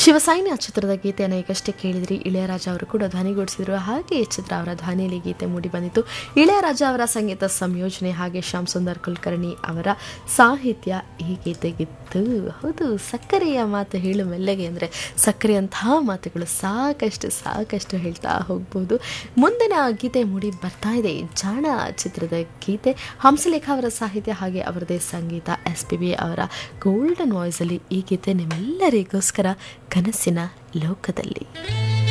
ಶಿವಸೈನ್ಯ ಚಿತ್ರದ ಗೀತೆಯನ್ನು ಈಗಷ್ಟೇ ಕೇಳಿದ್ರಿ ಇಳೆಯರಾಜ ಅವರು ಕೂಡ ಧ್ವನಿಗೂಡಿಸಿದ್ರು ಹಾಗೆ ಈ ಚಿತ್ರ ಅವರ ಧ್ವನಿಯಲ್ಲಿ ಗೀತೆ ಮೂಡಿ ಬಂದಿತ್ತು ಇಳೆಯರಾಜ ಅವರ ಸಂಗೀತ ಸಂಯೋಜನೆ ಹಾಗೆ ಶ್ಯಾಮ್ ಸುಂದರ್ ಕುಲಕರ್ಣಿ ಅವರ ಸಾಹಿತ್ಯ ಈ ಗೀತೆಗಿತ್ತು ಹೌದು ಸಕ್ಕರೆಯ ಮಾತು ಹೇಳು ಮೆಲ್ಲಗೆ ಅಂದರೆ ಸಕ್ಕರೆಯಂತಹ ಮಾತುಗಳು ಸಾಕಷ್ಟು ಸಾಕಷ್ಟು ಹೇಳ್ತಾ ಹೋಗ್ಬೋದು ಮುಂದಿನ ಗೀತೆ ಮೂಡಿ ಬರ್ತಾ ಇದೆ ಜಾಣ ಚಿತ್ರದ ಗೀತೆ ಹಂಸಲೇಖ ಅವರ ಸಾಹಿತ್ಯ ಹಾಗೆ ಅವರದೇ ಸಂಗೀತ ಎಸ್ ಪಿ ಬಿ ಅವರ ಗೋಲ್ಡನ್ ವಾಯ್ಸಲ್ಲಿ ಈ ಗೀತೆ ನಿಮ್ಮೆಲ್ಲರಿಗೋಸ್ಕರ ಕನಸಿನ ಲೋಕದಲ್ಲಿ